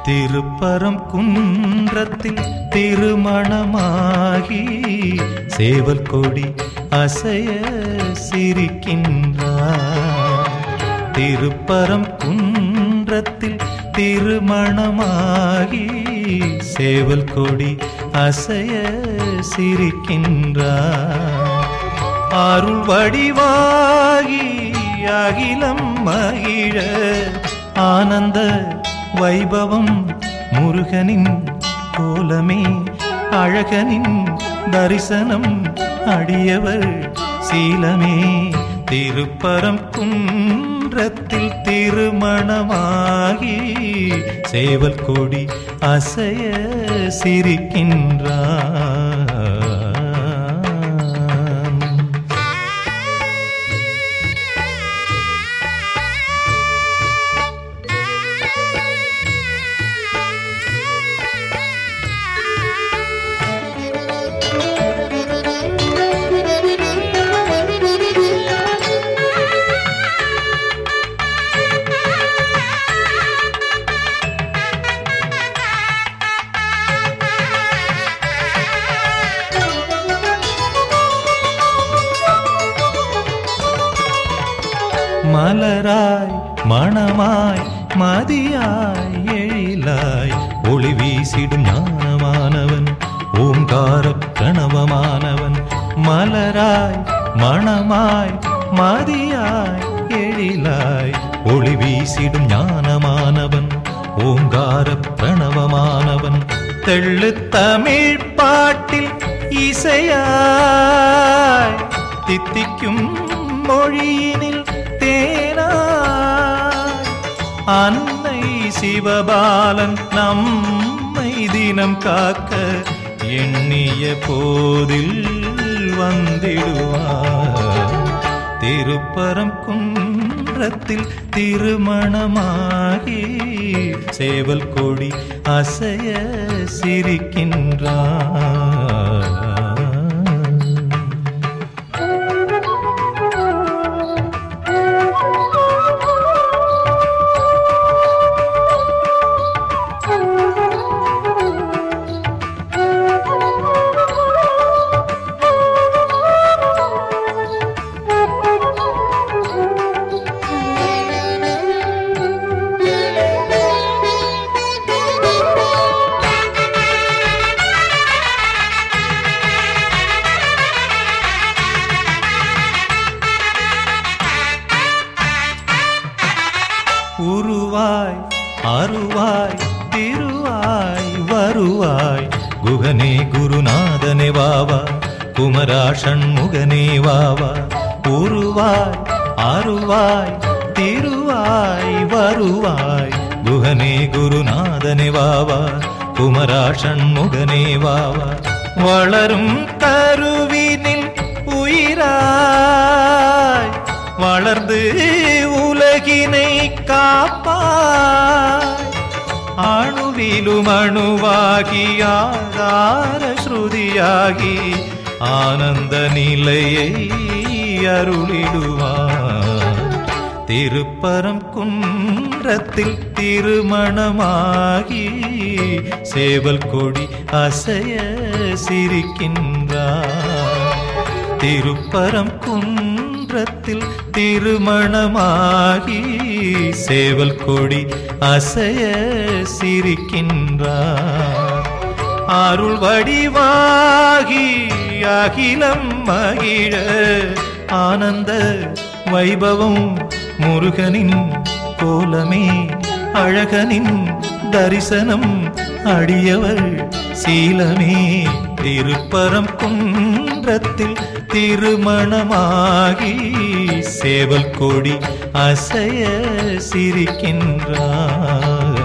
திருப்பரம் குன்றத்தில் திருமணமாகி சேவல் கொடி அசைய சிரிக்கின்றார் திருப்பரம் குன்றத்தில் திருமணமாகி சேவல் கொடி அசைய சிரிக்கின்றார் அருள் வடிவாகி அகிலம் மகிழ ஆனந்த வைபவம் முருகனின் கோலமே அழகனின் தரிசனம் அடியவர் சீலமே திருப்பரம் குன்றத்தில் திருமணமாகி சேவல் கொடி அசைய சிரிக்கின்றான் மலராய் மணமாய் மதியாய் எழிலாய் ஒளி வீசிடும் ஞானமானவன் ஓங்கார கணவமானவன் மலராய் மணமாய் மதியாய் எழிலாய் ஒளி வீசிடும் ஞானமானவன் ஓங்கார பிரணவமானவன் தெள்ளு தமிழ் பாட்டில் இசையாய் தித்திக்கும் மொழியினில் தேனாய் அன்னை சிவபாலன் நம்மை தினம் காக்க எண்ணிய போதில் வந்திடுவார் திருப்பரம் குன்றத்தில் திருமணமாகி சேவல் கொடி அசைய சிரிக்கின்றார் உருவாய் அருவாய் திருவாய் வருவாய் குகனே குருநாதனே வாவா குமரா ஷண்முகனே வாவா உருவாய் அருவாய் திருவாய் வருவாய் குகனே குருநாதனே வாவா குமரா ஷண்முகனே வாவா வளரும் கருவினில் உயிராய் வளர்ந்து உலகினை காப்பாய் அணுவிலும் அணுவாகி ஆதார ஸ்ருதியாகி ஆனந்த நிலையை அருளிடுவார் திருப்பரம் குன்றத்தில் திருமணமாகி சேவல் கொடி அசைய சிரிக்கின்றார் திருப்பரம் குன்றத்தில் திருமணமாகி சேவல் கொடி அசைய சிரிக்கின்றார் அருள் வடிவாகி அகிலம் மகிழ ஆனந்த வைபவம் முருகனின் கோலமே அழகனின் தரிசனம் அடியவர் சீலமே திருப்பரம் குன்றத்தில் திருமணமாகி சேவல் கொடி அசைய சிரிக்கின்றார்